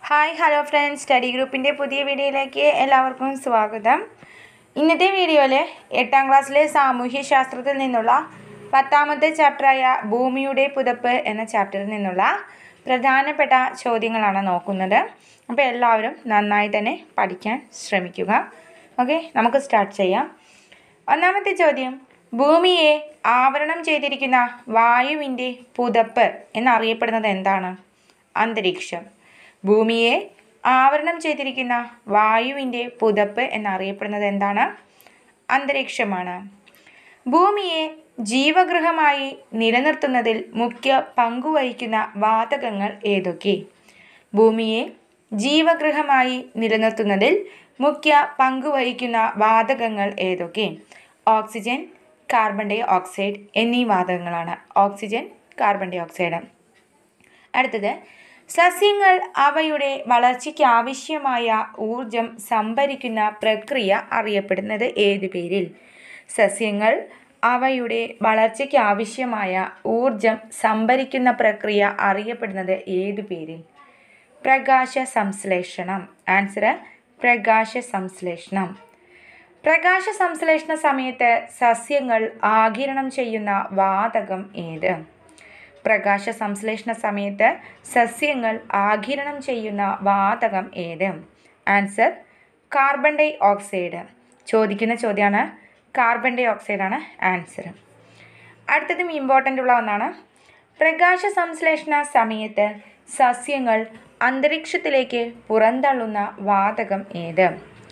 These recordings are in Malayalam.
ഹായ് ഹലോ ഫ്രണ്ട്സ് സ്റ്റഡി ഗ്രൂപ്പിൻ്റെ പുതിയ വീഡിയോയിലേക്ക് എല്ലാവർക്കും സ്വാഗതം ഇന്നത്തെ വീഡിയോയിൽ എട്ടാം ക്ലാസ്സിലെ സാമൂഹ്യ ശാസ്ത്രത്തിൽ നിന്നുള്ള പത്താമത്തെ ചാപ്റ്ററായ ഭൂമിയുടെ പുതപ്പ് എന്ന ചാപ്റ്ററിൽ നിന്നുള്ള പ്രധാനപ്പെട്ട ചോദ്യങ്ങളാണ് നോക്കുന്നത് അപ്പോൾ എല്ലാവരും നന്നായി തന്നെ പഠിക്കാൻ ശ്രമിക്കുക ഓക്കെ നമുക്ക് സ്റ്റാർട്ട് ചെയ്യാം ഒന്നാമത്തെ ചോദ്യം ഭൂമിയെ ആവരണം ചെയ്തിരിക്കുന്ന വായുവിൻ്റെ പുതപ്പ് എന്നറിയപ്പെടുന്നത് എന്താണ് അന്തരീക്ഷം ഭൂമിയെ ആവരണം ചെയ്തിരിക്കുന്ന വായുവിൻ്റെ പുതപ്പ് എന്നറിയപ്പെടുന്നത് എന്താണ് അന്തരീക്ഷമാണ് ഭൂമിയെ ജീവഗൃഹമായി നിലനിർത്തുന്നതിൽ മുഖ്യ പങ്കുവഹിക്കുന്ന വാതകങ്ങൾ ഏതൊക്കെ ഭൂമിയെ ജീവഗൃഹമായി നിലനിർത്തുന്നതിൽ മുഖ്യ പങ്കുവഹിക്കുന്ന വാതകങ്ങൾ ഏതൊക്കെ ഓക്സിജൻ കാർബൺ ഡൈ ഓക്സൈഡ് എന്നീ വാതകങ്ങളാണ് ഓക്സിജൻ കാർബൺ ഡൈ ഓക്സൈഡ് അടുത്തത് സസ്യങ്ങൾ അവയുടെ വളർച്ചയ്ക്ക് ആവശ്യമായ ഊർജം സംഭരിക്കുന്ന പ്രക്രിയ അറിയപ്പെടുന്നത് ഏത് പേരിൽ സസ്യങ്ങൾ അവയുടെ വളർച്ചയ്ക്ക് ആവശ്യമായ ഊർജം സംഭരിക്കുന്ന പ്രക്രിയ അറിയപ്പെടുന്നത് ഏത് പേരിൽ പ്രകാശ സംശ്ലേഷണം ആൻസർ പ്രകാശ സംശ്ലേഷണം പ്രകാശ സംശ്ലേഷണ സമയത്ത് സസ്യങ്ങൾ ആഗിരണം ചെയ്യുന്ന വാതകം ഏത് പ്രകാശ സംശ്ലേഷണ സമയത്ത് സസ്യങ്ങൾ ആഗിരണം ചെയ്യുന്ന വാതകം ഏത് ആൻസർ കാർബൺ ഡൈ ഓക്സൈഡ് ചോദിക്കുന്ന ചോദ്യമാണ് കാർബൺ ഡൈ ഓക്സൈഡാണ് ആൻസർ അടുത്തതും ഇമ്പോർട്ടൻ്റ് ഉള്ള ഒന്നാണ് പ്രകാശ സംശ്ലേഷണ സമയത്ത് സസ്യങ്ങൾ അന്തരീക്ഷത്തിലേക്ക് പുറന്തള്ളുന്ന വാതകം ഏത്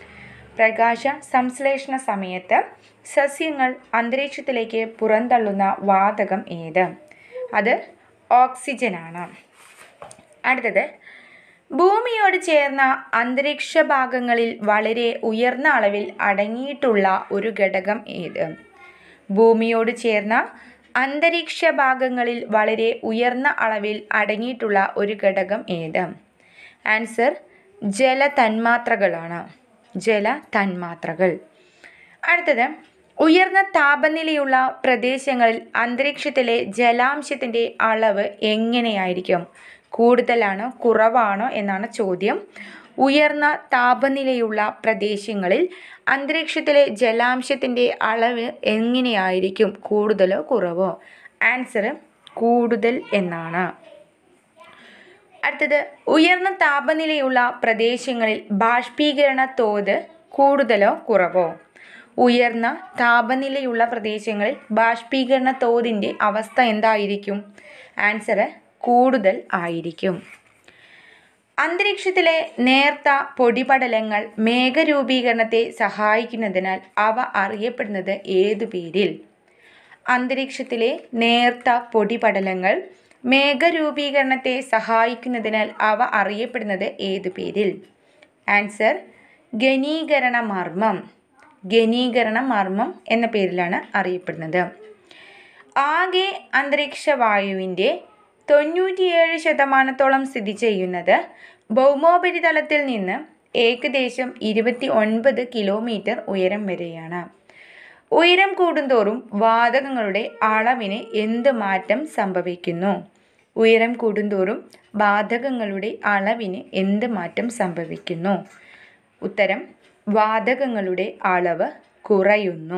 പ്രകാശ സംശ്ലേഷണ സമയത്ത് സസ്യങ്ങൾ അന്തരീക്ഷത്തിലേക്ക് പുറന്തള്ളുന്ന വാതകം ഏത് അത് ഓക്സിജനാണ് അടുത്തത് ഭൂമിയോട് ചേർന്ന അന്തരീക്ഷ ഭാഗങ്ങളിൽ വളരെ ഉയർന്ന അളവിൽ അടങ്ങിയിട്ടുള്ള ഒരു ഘടകം ഏത് ഭൂമിയോട് ചേർന്ന അന്തരീക്ഷ ഭാഗങ്ങളിൽ വളരെ ഉയർന്ന അളവിൽ അടങ്ങിയിട്ടുള്ള ഒരു ഘടകം ഏത് ആൻസർ ജലതന്മാത്രകളാണ് ജല തന്മാത്രകൾ അടുത്തത് ഉയർന്ന താപനിലയുള്ള പ്രദേശങ്ങളിൽ അന്തരീക്ഷത്തിലെ ജലാംശത്തിൻ്റെ അളവ് എങ്ങനെയായിരിക്കും കൂടുതലാണോ കുറവാണോ എന്നാണ് ചോദ്യം ഉയർന്ന താപനിലയുള്ള പ്രദേശങ്ങളിൽ അന്തരീക്ഷത്തിലെ ജലാംശത്തിൻ്റെ അളവ് എങ്ങനെയായിരിക്കും കൂടുതലോ കുറവോ ആൻസർ കൂടുതൽ എന്നാണ് അടുത്തത് ഉയർന്ന താപനിലയുള്ള പ്രദേശങ്ങളിൽ ബാഷ്പീകരണ തോത് കൂടുതലോ കുറവോ ഉയർന്ന താപനിലയുള്ള പ്രദേശങ്ങളിൽ ബാഷ്പീകരണ തോതിൻ്റെ അവസ്ഥ എന്തായിരിക്കും ആൻസർ കൂടുതൽ ആയിരിക്കും അന്തരീക്ഷത്തിലെ നേർത്ത പൊടിപടലങ്ങൾ മേഘരൂപീകരണത്തെ സഹായിക്കുന്നതിനാൽ അവ അറിയപ്പെടുന്നത് ഏതു പേരിൽ അന്തരീക്ഷത്തിലെ നേർത്ത പൊടിപടലങ്ങൾ മേഘരൂപീകരണത്തെ സഹായിക്കുന്നതിനാൽ അവ അറിയപ്പെടുന്നത് ഏതു പേരിൽ ആൻസർ ഘനീകരണ മർമ്മം ഘനീകരണ മർമ്മം എന്ന പേരിലാണ് അറിയപ്പെടുന്നത് ആകെ അന്തരീക്ഷ വായുവിൻ്റെ തൊണ്ണൂറ്റിയേഴ് ശതമാനത്തോളം സ്ഥിതി ചെയ്യുന്നത് ഭൗമോപരിതലത്തിൽ നിന്ന് ഏകദേശം ഇരുപത്തി ഒൻപത് കിലോമീറ്റർ ഉയരം വരെയാണ് ഉയരം കൂടുന്തോറും വാതകങ്ങളുടെ അളവിന് എന്ത് മാറ്റം സംഭവിക്കുന്നു ഉയരം കൂടുന്തോറും വാതകങ്ങളുടെ അളവിന് എന്ത് മാറ്റം സംഭവിക്കുന്നു ഉത്തരം വാതകങ്ങളുടെ അളവ് കുറയുന്നു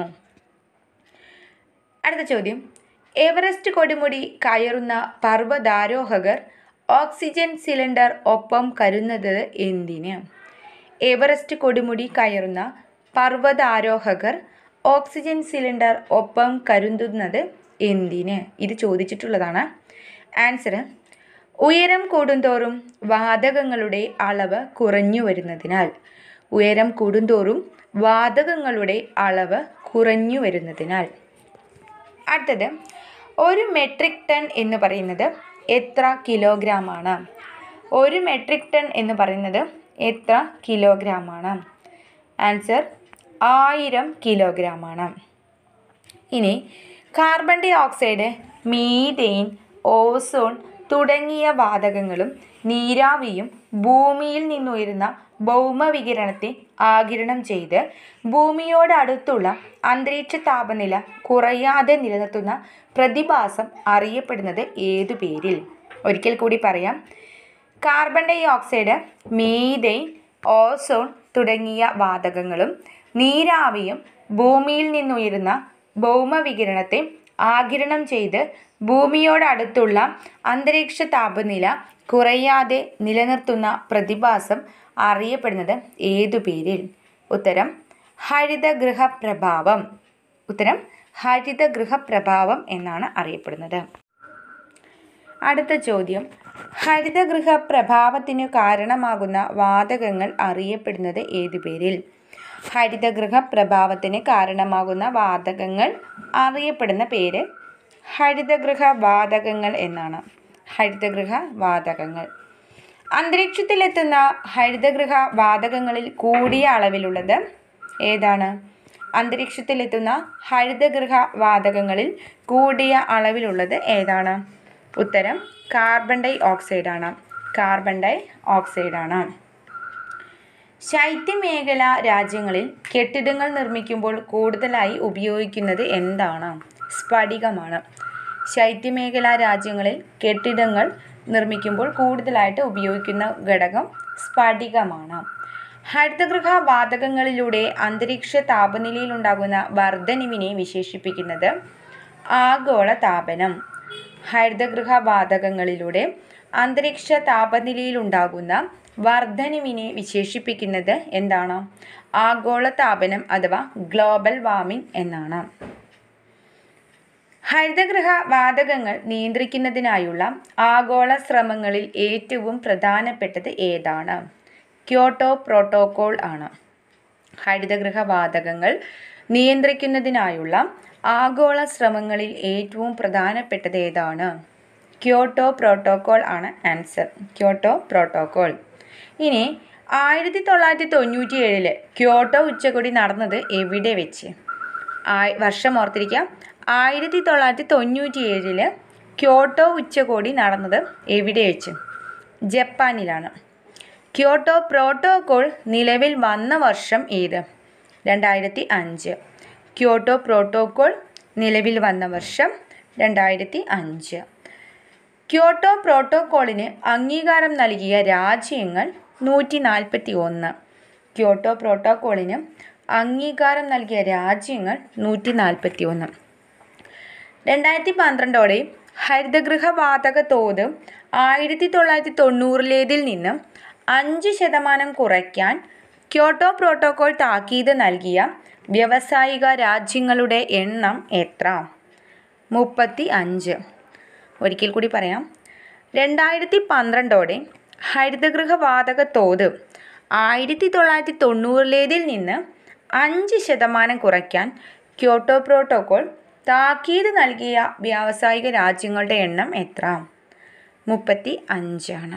അടുത്ത ചോദ്യം എവറസ്റ്റ് കൊടുമുടി കയറുന്ന പർവ്വതാരോഹകർ ഓക്സിജൻ സിലിണ്ടർ ഒപ്പം കരുതുന്നത് എന്തിന് എവറസ്റ്റ് കൊടുമുടി കയറുന്ന പർവ്വതാരോഹകർ ഓക്സിജൻ സിലിണ്ടർ ഒപ്പം കരുതുന്നത് എന്തിന് ഇത് ചോദിച്ചിട്ടുള്ളതാണ് ആൻസർ ഉയരം കൂടുന്തോറും വാതകങ്ങളുടെ അളവ് കുറഞ്ഞു വരുന്നതിനാൽ ഉയരം കൂടുന്തോറും വാതകങ്ങളുടെ അളവ് കുറഞ്ഞു വരുന്നതിനാൽ അടുത്തത് ഒരു മെട്രിക് ടൺ എന്ന് പറയുന്നത് എത്ര കിലോഗ്രാമാണ് ഒരു മെട്രിക് ടൺ എന്ന് പറയുന്നത് എത്ര കിലോഗ്രാമാണ് ആൻസർ ആയിരം കിലോഗ്രാമാണ് ഇനി carbon dioxide methane ozone തുടങ്ങിയ വാതകങ്ങളും നീരാവിയും ഭൂമിയിൽ നിന്നുയരുന്ന ഭൗമവികിരണത്തെ ആഗിരണം ചെയ്ത് ഭൂമിയോട് അടുത്തുള്ള അന്തരീക്ഷ താപനില കുറയാതെ നിലനിർത്തുന്ന പ്രതിഭാസം അറിയപ്പെടുന്നത് ഏതു പേരിൽ ഒരിക്കൽ കൂടി പറയാം carbon dioxide methane ozone തുടങ്ങിയ വാതകങ്ങളും നീരാവിയും ഭൂമിയിൽ നിന്നുയരുന്ന ഭൗമവികിരണത്തെ ആഗിരണം ചെയ്ത് ഭൂമിയോടടുത്തുള്ള അന്തരീക്ഷ താപനില കുറയാതെ നിലനിർത്തുന്ന പ്രതിഭാസം അറിയപ്പെടുന്നത് ഏതു പേരിൽ ഉത്തരം ഹരിതഗൃഹ പ്രഭാവം ഉത്തരം ഹരിതഗൃഹ പ്രഭാവം എന്നാണ് അറിയപ്പെടുന്നത് അടുത്ത ചോദ്യം ഹരിതഗൃഹ പ്രഭാവത്തിന് കാരണമാകുന്ന വാതകങ്ങൾ അറിയപ്പെടുന്നത് ഏതു പേരിൽ ഹരിതഗൃഹ പ്രഭാവത്തിന് കാരണമാകുന്ന വാതകങ്ങൾ അറിയപ്പെടുന്ന പേര് ഹരിതഗൃഹ വാതകങ്ങൾ എന്നാണ് ഹരിതഗൃഹ വാതകങ്ങൾ അന്തരീക്ഷത്തിലെത്തുന്ന ഹരിതഗൃഹ വാതകങ്ങളിൽ കൂടിയ അളവിലുള്ളത് ഏതാണ് അന്തരീക്ഷത്തിലെത്തുന്ന ഹരിതഗൃഹ വാതകങ്ങളിൽ കൂടിയ അളവിലുള്ളത് ഏതാണ് ഉത്തരം കാർബൺ ഡൈ ഓക്സൈഡാണ് കാർബൺ ഡൈ ഓക്സൈഡാണ് ശൈത്യമേഖല രാജ്യങ്ങളിൽ കെട്ടിടങ്ങൾ നിർമ്മിക്കുമ്പോൾ കൂടുതലായി ഉപയോഗിക്കുന്നത് എന്താണ് സ്ഫടികമാണ് ശൈത്യമേഖല രാജ്യങ്ങളിൽ കെട്ടിടങ്ങൾ നിർമ്മിക്കുമ്പോൾ കൂടുതലായിട്ട് ഉപയോഗിക്കുന്ന ഘടകം സ്ഫടികമാണ് ഹരിതഗൃഹ വാതകങ്ങളിലൂടെ അന്തരീക്ഷ താപനിലയിലുണ്ടാകുന്ന വർധനവിനെ വിശേഷിപ്പിക്കുന്നത് ആഗോള താപനം ഹരിതഗൃഹ വാതകങ്ങളിലൂടെ അന്തരീക്ഷ താപനിലയിലുണ്ടാകുന്ന വർധനവിനെ വിശേഷിപ്പിക്കുന്നത് എന്താണ് ആഗോള താപനം അഥവാ ഗ്ലോബൽ വാർമിംഗ് എന്നാണ് ഹരിതഗൃഹ വാതകങ്ങൾ നിയന്ത്രിക്കുന്നതിനായുള്ള ആഗോള ശ്രമങ്ങളിൽ ഏറ്റവും പ്രധാനപ്പെട്ടത് ഏതാണ് ക്യോട്ടോ പ്രോട്ടോകോൾ ആണ് ഹരിതഗൃഹ വാതകങ്ങൾ നിയന്ത്രിക്കുന്നതിനായുള്ള ആഗോള ശ്രമങ്ങളിൽ ഏറ്റവും പ്രധാനപ്പെട്ടത് ഏതാണ് ക്യോട്ടോ പ്രോട്ടോകോൾ ആണ് ആൻസർ ക്യോട്ടോ പ്രോട്ടോകോൾ ഇനി ആയിരത്തി തൊള്ളായിരത്തി തൊണ്ണൂറ്റി ഏഴില് ക്യോട്ടോ ഉച്ചകോടി നടന്നത് എവിടെ വെച്ച് ആയി വർഷം ഓർത്തിരിക്കാം ആയിരത്തി തൊള്ളായിരത്തി തൊണ്ണൂറ്റി ഏഴില് ക്യോട്ടോ ഉച്ചകോടി നടന്നത് എവിടെ വെച്ച് ജപ്പാനിലാണ് ക്യോട്ടോ പ്രോട്ടോകോൾ നിലവിൽ വന്ന വർഷം ഏത് രണ്ടായിരത്തി അഞ്ച് ക്യോട്ടോ പ്രോട്ടോകോൾ നിലവിൽ വന്ന വർഷം രണ്ടായിരത്തി അഞ്ച് ക്യോട്ടോ പ്രോട്ടോകോളിന് അംഗീകാരം നൽകിയ രാജ്യങ്ങൾ നൂറ്റി നാൽപ്പത്തി ഒന്ന് ക്യോട്ടോ പ്രോട്ടോകോളിന് അംഗീകാരം നൽകിയ രാജ്യങ്ങൾ നൂറ്റി നാൽപ്പത്തി ഒന്ന് രണ്ടായിരത്തി പന്ത്രണ്ടോടെ ഹരിതഗൃഹ വാതക തോത് ആയിരത്തി തൊള്ളായിരത്തി തൊണ്ണൂറിലേതിൽ നിന്ന് അഞ്ച് ശതമാനം കുറയ്ക്കാൻ ക്യോട്ടോ പ്രോട്ടോകോൾ താക്കീത് നൽകിയ വ്യാവസായിക രാജ്യങ്ങളുടെ എണ്ണം എത്ര മുപ്പത്തി അഞ്ച് ഒരിക്കൽ കൂടി പറയാം രണ്ടായിരത്തി പന്ത്രണ്ടോടെ ഹരിതഗൃഹ വാതക തോത് ആയിരത്തി തൊള്ളായിരത്തി തൊണ്ണൂറിലേതിൽ നിന്ന് അഞ്ച് ശതമാനം കുറയ്ക്കാൻ ക്യോട്ടോ പ്രോട്ടോകോൾ താക്കീത് നൽകിയ വ്യാവസായിക രാജ്യങ്ങളുടെ എണ്ണം എത്ര മുപ്പത്തി അഞ്ചാണ്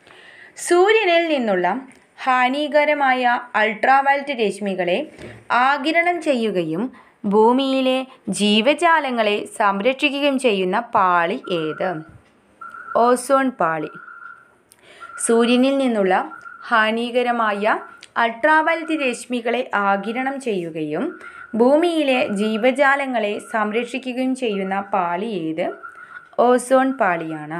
സൂര്യനിൽ നിന്നുള്ള ഹാനികരമായ അൾട്രാവയലറ്റ് രശ്മികളെ ആഗിരണം ചെയ്യുകയും ഭൂമിയിലെ ജീവജാലങ്ങളെ സംരക്ഷിക്കുകയും ചെയ്യുന്ന പാളി ഏത് ഓസോൺ പാളി സൂര്യനിൽ നിന്നുള്ള ഹാനികരമായ അൾട്രാവയലറ്റ് രശ്മികളെ ആഗിരണം ചെയ്യുകയും ഭൂമിയിലെ ജീവജാലങ്ങളെ സംരക്ഷിക്കുകയും ചെയ്യുന്ന പാളി ഏത് ഓസോൺ പാളിയാണ്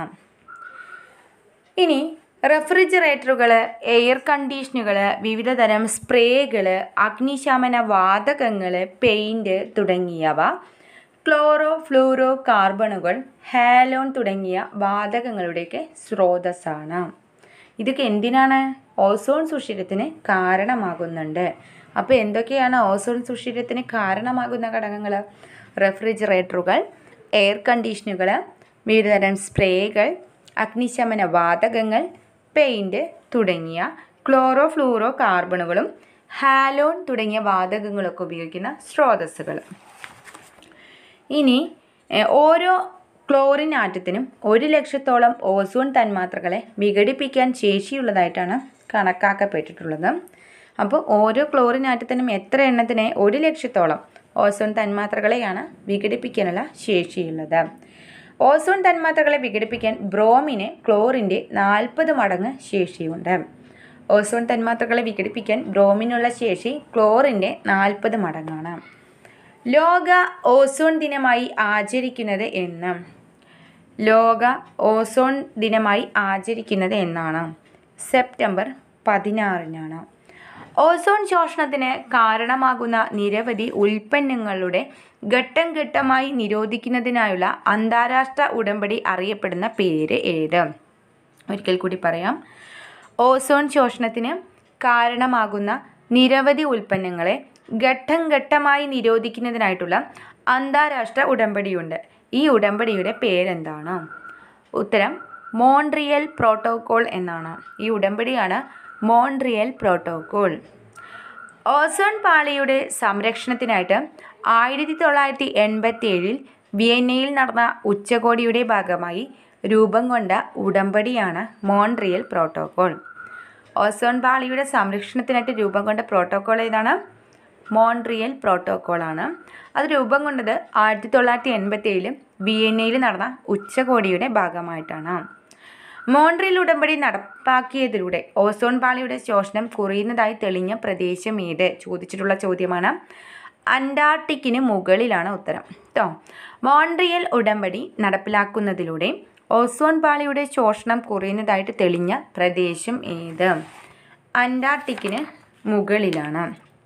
ഇനി റെഫ്രിജറേറ്ററുകൾ എയർ കണ്ടീഷനുകൾ വിവിധതരം സ്പ്രേകൾ അഗ്നിശമന വാതകങ്ങൾ പെയിൻറ് തുടങ്ങിയവ ക്ലോറോ ഫ്ലൂറോ കാർബണുകൾ ഹാലോൺ തുടങ്ങിയ വാതകങ്ങളുടെയൊക്കെ സ്രോതസ്സാണ് ഇതൊക്കെ എന്തിനാണ് ഓസോൺ സുഷിരത്തിന് കാരണമാകുന്നുണ്ട് അപ്പോൾ എന്തൊക്കെയാണ് ഓസോൺ സുഷിരത്തിന് കാരണമാകുന്ന ഘടകങ്ങൾ റെഫ്രിജറേറ്ററുകൾ എയർ കണ്ടീഷനുകൾ വിവിധതരം സ്പ്രേകൾ അഗ്നിശമന വാതകങ്ങൾ പെയിൻറ് തുടങ്ങിയ ക്ലോറോ ഫ്ലൂറോ കാർബണുകളും ഹാലോൺ തുടങ്ങിയ വാതകങ്ങളൊക്കെ ഉപയോഗിക്കുന്ന സ്രോതസ്സുകൾ ഇനി എഹ്, ഓരോ ക്ലോറിൻ ആറ്റത്തിനും ഒരു ലക്ഷത്തോളം ഓസോൺ തന്മാത്രകളെ വിഘടിപ്പിക്കാൻ ശേഷിയുള്ളതായിട്ടാണ് കണക്കാക്കപ്പെട്ടിട്ടുള്ളത് അപ്പോൾ ഓരോ ക്ലോറിൻ ആറ്റത്തിനും എത്ര എണ്ണത്തിനെ ഒരു ലക്ഷത്തോളം ഓസോൺ തന്മാത്രകളെയാണ് വിഘടിപ്പിക്കാനുള്ള ശേഷിയുള്ളത് ഓസോൺ തന്മാത്രകളെ വിഘടിപ്പിക്കാൻ ബ്രോമിന് ക്ലോറിൻ്റെ നാൽപ്പത് മടങ്ങ് ശേഷിയുണ്ട് ഓസോൺ തന്മാത്രകളെ വിഘടിപ്പിക്കാൻ ബ്രോമിനുള്ള ശേഷി ക്ലോറിൻ്റെ നാൽപ്പത് മടങ്ങാണ് ലോക ഓസോൺ ദിനമായി ആചരിക്കുന്നത് എന്ന് ലോക ഓസോൺ ദിനമായി ആചരിക്കുന്നത് എന്നാണ് സെപ്റ്റംബർ പതിനാറിനാണ് ഓസോൺ ശോഷണത്തിന് കാരണമാകുന്ന നിരവധി ഉൽപ്പന്നങ്ങളുടെ ഘട്ടം ഘട്ടമായി നിരോധിക്കുന്നതിനായുള്ള അന്താരാഷ്ട്ര ഉടമ്പടി അറിയപ്പെടുന്ന പേര് ഏത് ഒരിക്കൽ കൂടി പറയാം ഓസോൺ ശോഷണത്തിന് കാരണമാകുന്ന നിരവധി ഉൽപ്പന്നങ്ങളെ ഘട്ടം ഘട്ടമായി നിരോധിക്കുന്നതിനായിട്ടുള്ള അന്താരാഷ്ട്ര ഉടമ്പടിയുണ്ട് ഈ ഉടമ്പടിയുടെ പേരെന്താണ് ഉത്തരം മോൺട്രിയൽ പ്രോട്ടോകോൾ എന്നാണ് ഈ ഉടമ്പടിയാണ് മോൺട്രിയൽ പ്രോട്ടോകോൾ ഓസോൺ പാളിയുടെ സംരക്ഷണത്തിനായിട്ട് ആയിരത്തി തൊള്ളായിരത്തി എൺപത്തി ഏഴിൽ വിയന്നയിൽ നടന്ന ഉച്ചകോടിയുടെ ഭാഗമായി രൂപം കൊണ്ട ഉടമ്പടിയാണ് മോൺട്രിയൽ പ്രോട്ടോകോൾ ഓസോൺ പാളിയുടെ സംരക്ഷണത്തിനായിട്ട് രൂപം കൊണ്ട പ്രോട്ടോകോൾ ഏതാണ് മോൺട്രിയൽ പ്രോട്ടോകോളാണ് അത് രൂപം കൊണ്ടത് ആയിരത്തി തൊള്ളായിരത്തി എൺപത്തി ഏഴിൽ വിയന്നയിൽ നടന്ന ഉച്ചകോടിയുടെ ഭാഗമായിട്ടാണ് മോൺട്രിയൽ ഉടമ്പടി നടപ്പാക്കിയതിലൂടെ ഓസോൺ പാളിയുടെ ശോഷണം കുറയുന്നതായി തെളിഞ്ഞ പ്രദേശം ഏത് ചോദിച്ചിട്ടുള്ള ചോദ്യമാണ് അന്റാർട്ടിക്കിന് മുകളിലാണ് ഉത്തരം കേട്ടോ മോൺട്രിയൽ ഉടമ്പടി നടപ്പിലാക്കുന്നതിലൂടെ ഓസോൺ പാളിയുടെ ശോഷണം കുറയുന്നതായിട്ട് തെളിഞ്ഞ പ്രദേശം ഏത് അന്റാർട്ടിക്കിന് മുകളിലാണ്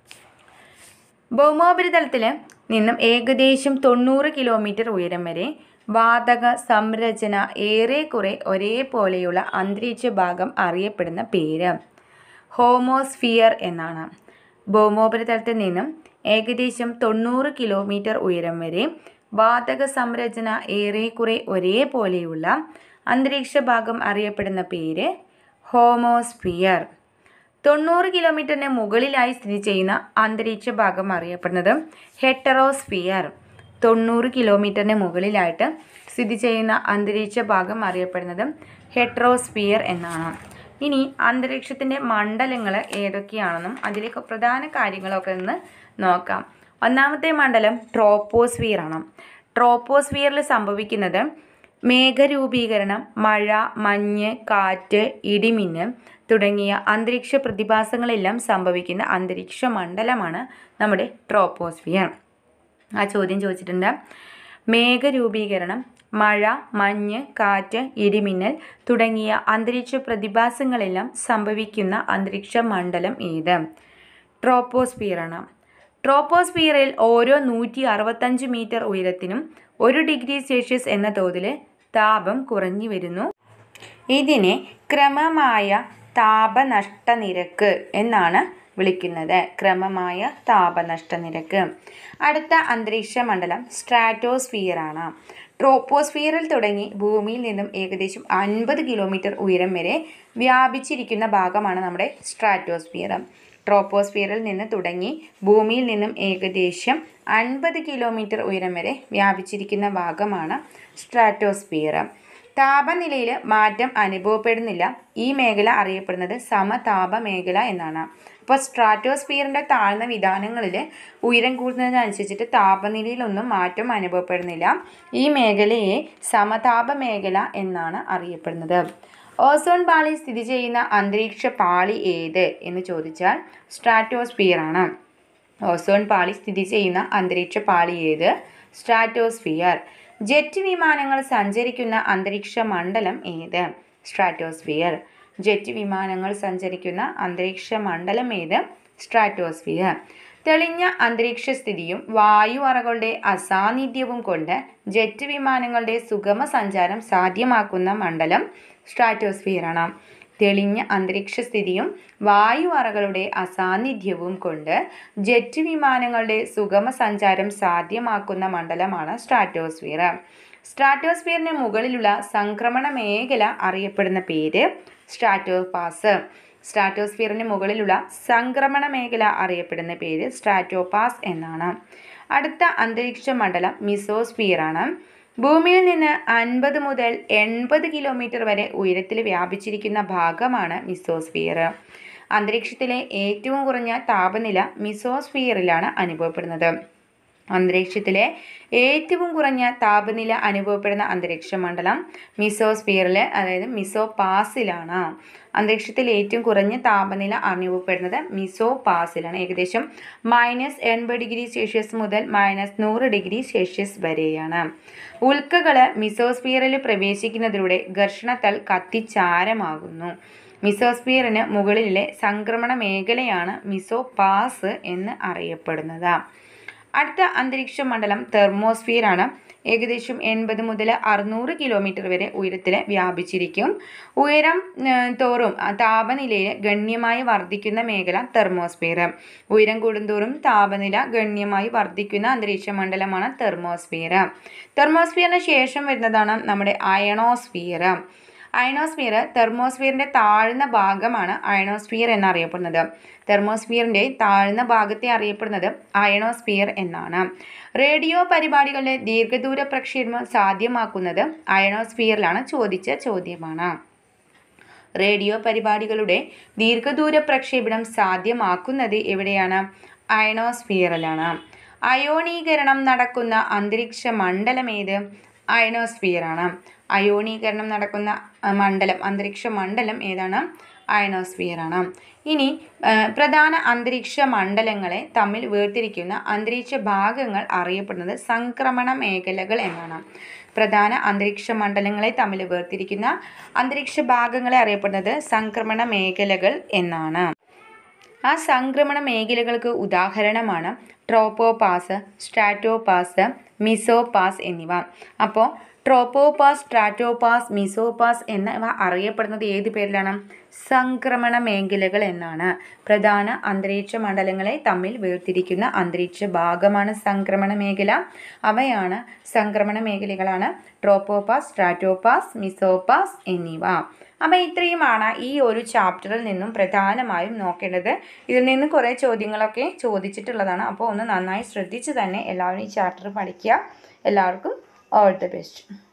ഭൗമോപരിതലത്തിൽ നിന്നും ഏകദേശം തൊണ്ണൂറ് കിലോമീറ്റർ ഉയരം വരെ വാതക സംരചന ഏറെക്കുറെ ഒരേപോലെയുള്ള അന്തരീക്ഷ ഭാഗം അറിയപ്പെടുന്ന പേര് ഹോമോസ്ഫിയർ എന്നാണ് ഭൗമോപരിതലത്തിൽ നിന്നും ഏകദേശം തൊണ്ണൂറ് കിലോമീറ്റർ ഉയരം വരെ വാതക സംരചന ഏറെക്കുറെ ഒരേപോലെയുള്ള അന്തരീക്ഷ ഭാഗം അറിയപ്പെടുന്ന പേര് ഹോമോസ്ഫിയർ തൊണ്ണൂറ് കിലോമീറ്ററിന് മുകളിലായി സ്ഥിതി ചെയ്യുന്ന അന്തരീക്ഷ ഭാഗം അറിയപ്പെടുന്നത് ഹെറ്ററോസ്ഫിയർ തൊണ്ണൂറ് കിലോമീറ്ററിന് മുകളിലായിട്ട് സ്ഥിതി ചെയ്യുന്ന അന്തരീക്ഷ ഭാഗം അറിയപ്പെടുന്നത് ഹെട്രോസ്ഫിയർ എന്നാണ് ഇനി അന്തരീക്ഷത്തിൻ്റെ മണ്ഡലങ്ങൾ ഏതൊക്കെയാണെന്നും അതിലേക്ക് പ്രധാന കാര്യങ്ങളൊക്കെ ഒന്ന് നോക്കാം ഒന്നാമത്തെ മണ്ഡലം ട്രോപ്പോസ്ഫിയർ ആണ് ട്രോപ്പോസ്ഫിയറിൽ സംഭവിക്കുന്നത് മേഘരൂപീകരണം മഴ മഞ്ഞ് കാറ്റ് ഇടിമിന്നൽ തുടങ്ങിയ അന്തരീക്ഷ പ്രതിഭാസങ്ങളെല്ലാം സംഭവിക്കുന്ന അന്തരീക്ഷ മണ്ഡലമാണ് നമ്മുടെ ട്രോപ്പോസ്ഫിയർ ആ ചോദ്യം ചോദിച്ചിട്ടുണ്ട് മേഘരൂപീകരണം മഴ മഞ്ഞ് കാറ്റ് ഇടിമിന്നൽ തുടങ്ങിയ അന്തരീക്ഷ പ്രതിഭാസങ്ങളെല്ലാം സംഭവിക്കുന്ന അന്തരീക്ഷ മണ്ഡലം ഏത് ട്രോപ്പോസ്ഫിയറാണ് ട്രോപ്പോസ്ഫിയറിൽ ഓരോ നൂറ്റി അറുപത്തഞ്ച് മീറ്റർ ഉയരത്തിനും ഒരു ഡിഗ്രി സെൽഷ്യസ് എന്ന തോതിൽ താപം കുറഞ്ഞു വരുന്നു ഇതിനെ ക്രമമായ താപനഷ്ട നിരക്ക് എന്നാണ് വിളിക്കുന്നത് ക്രമമായ താപനഷ്ട നിരക്ക് അടുത്ത അന്തരീക്ഷ മണ്ഡലം സ്ട്രാറ്റോസ്ഫിയർ ആണ് ട്രോപ്പോസ്ഫിയറിൽ തുടങ്ങി ഭൂമിയിൽ നിന്നും ഏകദേശം അൻപത് കിലോമീറ്റർ ഉയരം വരെ വ്യാപിച്ചിരിക്കുന്ന ഭാഗമാണ് നമ്മുടെ സ്ട്രാറ്റോസ്ഫിയർ ട്രോപ്പോസ്ഫിയറിൽ നിന്ന് തുടങ്ങി ഭൂമിയിൽ നിന്നും ഏകദേശം അൻപത് കിലോമീറ്റർ ഉയരം വരെ വ്യാപിച്ചിരിക്കുന്ന ഭാഗമാണ് സ്ട്രാറ്റോസ്ഫിയർ താപനിലയിൽ മാറ്റം അനുഭവപ്പെടുന്നില്ല ഈ മേഖല അറിയപ്പെടുന്നത് സമതാപ മേഖല എന്നാണ് അപ്പോൾ സ്ട്രാറ്റോസ്ഫിയറിൻ്റെ താഴ്ന്ന വിധാനങ്ങളിൽ ഉയരം കൂടുന്നതിനനുസരിച്ചിട്ട് താപനിലയിലൊന്നും മാറ്റം അനുഭവപ്പെടുന്നില്ല ഈ മേഖലയെ സമതാപ മേഖല എന്നാണ് അറിയപ്പെടുന്നത് ഓസോൺ പാളി സ്ഥിതി ചെയ്യുന്ന അന്തരീക്ഷ പാളി ഏത് എന്ന് ചോദിച്ചാൽ സ്ട്രാറ്റോസ്ഫിയർ ആണ് ഓസോൺ പാളി സ്ഥിതി ചെയ്യുന്ന അന്തരീക്ഷ പാളി ഏത് സ്ട്രാറ്റോസ്ഫിയർ ജെറ്റ് വിമാനങ്ങൾ സഞ്ചരിക്കുന്ന അന്തരീക്ഷ മണ്ഡലം ഏത് സ്ട്രാറ്റോസ്ഫിയർ ജെറ്റ് വിമാനങ്ങൾ സഞ്ചരിക്കുന്ന അന്തരീക്ഷ മണ്ഡലം ഏത് സ്ട്രാറ്റോസ്ഫിയർ തെളിഞ്ഞ അന്തരീക്ഷ സ്ഥിതിയും വായു അറകളുടെ അസാന്നിധ്യവും കൊണ്ട് ജെറ്റ് വിമാനങ്ങളുടെ സുഗമ സഞ്ചാരം സാധ്യമാക്കുന്ന മണ്ഡലം സ്ട്രാറ്റോസ്ഫിയർ ആണ് തെളിഞ്ഞ അന്തരീക്ഷ സ്ഥിതിയും വായു അറകളുടെ അസാന്നിധ്യവും കൊണ്ട് ജെറ്റ് വിമാനങ്ങളുടെ സുഗമ സഞ്ചാരം സാധ്യമാക്കുന്ന മണ്ഡലമാണ് സ്ട്രാറ്റോസ്ഫിയർ സ്ട്രാറ്റോസ്ഫിയറിന് മുകളിലുള്ള സംക്രമണ മേഖല അറിയപ്പെടുന്ന പേര് സ്ട്രാറ്റോപാസ് സ്ട്രാറ്റോസ്ഫിയറിന് മുകളിലുള്ള സംക്രമണ മേഖല അറിയപ്പെടുന്ന പേര് സ്ട്രാറ്റോപാസ് എന്നാണ് അടുത്ത അന്തരീക്ഷ മണ്ഡലം മിസോസ്ഫിയർ ആണ് ഭൂമിയിൽ നിന്ന് അൻപത് മുതൽ എൺപത് കിലോമീറ്റർ വരെ ഉയരത്തിൽ വ്യാപിച്ചിരിക്കുന്ന ഭാഗമാണ് മിസോസ്ഫിയർ അന്തരീക്ഷത്തിലെ ഏറ്റവും കുറഞ്ഞ താപനില മിസോസ്ഫിയറിലാണ് അനുഭവപ്പെടുന്നത് അന്തരീക്ഷത്തിലെ ഏറ്റവും കുറഞ്ഞ താപനില അനുഭവപ്പെടുന്ന അന്തരീക്ഷ മണ്ഡലം മിസോസ്ഫിയറിൽ അതായത് മിസോപാസിലാണ് അന്തരീക്ഷത്തിൽ ഏറ്റവും കുറഞ്ഞ താപനില അനുഭവപ്പെടുന്നത് മിസോപാസിലാണ് ഏകദേശം മൈനസ് എൺപത് ഡിഗ്രി സെൽഷ്യസ് മുതൽ മൈനസ് നൂറ് ഡിഗ്രി സെൽഷ്യസ് വരെയാണ് ഉൽക്കകൾ മിസോസ്ഫിയറിൽ പ്രവേശിക്കുന്നതിലൂടെ ഘർഷണത്താൽ കത്തിച്ചാരമാകുന്നു മിസോസ്ഫിയറിന് മുകളിലെ സംക്രമണ മേഖലയാണ് മിസോപാസ് എന്ന് അറിയപ്പെടുന്നത് അടുത്ത അന്തരീക്ഷ മണ്ഡലം തെർമോസ്ഫിയർ ആണ് ഏകദേശം എൺപത് മുതൽ അറുന്നൂറ് കിലോമീറ്റർ വരെ ഉയരത്തിൽ വ്യാപിച്ചിരിക്കും ഉയരം ഏർ, തോറും ആ താപനിലയിൽ ഗണ്യമായി വർദ്ധിക്കുന്ന മേഖല തെർമോസ്ഫിയർ ഉയരം കൂടുന്തോറും താപനില ഗണ്യമായി വർദ്ധിക്കുന്ന അന്തരീക്ഷ മണ്ഡലമാണ് തെർമോസ്ഫിയർ തെർമോസ്ഫിയറിന് ശേഷം വരുന്നതാണ് നമ്മുടെ അയണോസ്ഫിയർ അയണോസ്ഫിയർ തെർമോസ്ഫിയറിന്റെ താഴ്ന്ന ഭാഗമാണ് അയണോസ്ഫിയർ എന്നറിയപ്പെടുന്നത് തെർമോസ്ഫിയറിന്റെ താഴ്ന്ന ഭാഗത്തെ അറിയപ്പെടുന്നത് അയണോസ്ഫിയർ എന്നാണ് റേഡിയോ പരിപാടികളുടെ ദീർഘദൂര പ്രക്ഷേപണം സാധ്യമാക്കുന്നത് അയണോസ്ഫിയറിലാണ് ചോദിച്ച ചോദ്യമാണ് റേഡിയോ പരിപാടികളുടെ ദീർഘദൂര പ്രക്ഷേപണം സാധ്യമാക്കുന്നത് എവിടെയാണ് അയണോസ്ഫിയറിലാണ് അയോണീകരണം നടക്കുന്ന അന്തരീക്ഷ മണ്ഡലം ഏത് അയണോസ്ഫിയറാണ് അയോണീകരണം നടക്കുന്ന ആ, മണ്ഡലം അന്തരീക്ഷ മണ്ഡലം ഏതാണ് അയണോസ്ഫിയറാണ് ഇനി ആ, പ്രധാന അന്തരീക്ഷ മണ്ഡലങ്ങളെ തമ്മിൽ വേർതിരിക്കുന്ന അന്തരീക്ഷ ഭാഗങ്ങൾ അറിയപ്പെടുന്നത് സംക്രമണ മേഖലകൾ എന്നാണ് പ്രധാന അന്തരീക്ഷ മണ്ഡലങ്ങളെ തമ്മിൽ വേർതിരിക്കുന്ന അന്തരീക്ഷ ഭാഗങ്ങളെ അറിയപ്പെടുന്നത് സംക്രമണ മേഖലകൾ എന്നാണ് ആ സംക്രമണ മേഖലകൾക്ക് ഉദാഹരണമാണ് ട്രോപ്പോപാസ് സ്ട്രാറ്റോപാസ് മിസോപാസ് എന്നിവ അപ്പോൾ ട്രോപ്പോപാസ് സ്ട്രാറ്റോപാസ് മിസോപാസ് എന്നിവ അറിയപ്പെടുന്നത് ഏത് പേരിലാണ് സംക്രമണ മേഖലകൾ എന്നാണ് പ്രധാന അന്തരീക്ഷ മണ്ഡലങ്ങളെ തമ്മിൽ വേർതിരിക്കുന്ന അന്തരീക്ഷ ഭാഗമാണ് സംക്രമണ മേഖല അവയാണ് സംക്രമണ മേഖലകളാണ് ട്രോപ്പോപാസ് സ്ട്രാറ്റോപാസ് മിസോപാസ് എന്നിവ അപ്പോൾ ഇത്രയുമാണ് ഈ ഒരു ചാപ്റ്ററിൽ നിന്നും പ്രധാനമായും നോക്കേണ്ടത് ഇതിൽ നിന്ന് കുറേ ചോദ്യങ്ങളൊക്കെ ചോദിച്ചിട്ടുള്ളതാണ് അപ്പോൾ ഒന്ന് നന്നായി ശ്രദ്ധിച്ച് തന്നെ എല്ലാവരും ഈ ചാപ്റ്റർ പഠിക്കുക എല്ലാവർക്കും ഓൾ ദി ബെസ്റ്റ്